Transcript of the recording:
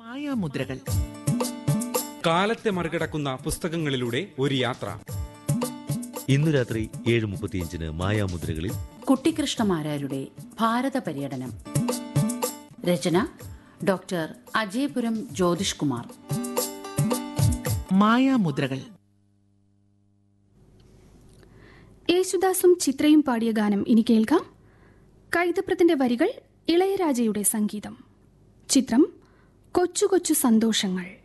മായാമുദ്രകൾ കാലത്തെ മറികടക്കുന്ന പുസ്തകങ്ങളിലൂടെ ഒരു യാത്ര ഇന്നു രാത്രി ഏഴ് മുപ്പത്തിയഞ്ചിന് മായാമുദ്രകളിൽ കുട്ടിക്കൃഷ്ണമാരാരുടെ ഭാരത പര്യടനം രചന ഡോക്ടർ അജയപുരം ജ്യോതിഷ് കുമാർ മായാമുദ്രകൾ യേശുദാസും ചിത്രയും പാടിയ ഗാനം ഇനി കേൾക്കാം കൈതപ്രത്തിന്റെ വരികൾ ഇളയരാജയുടെ സംഗീതം ചിത്രം കൊച്ചു കൊച്ചു സന്തോഷങ്ങൾ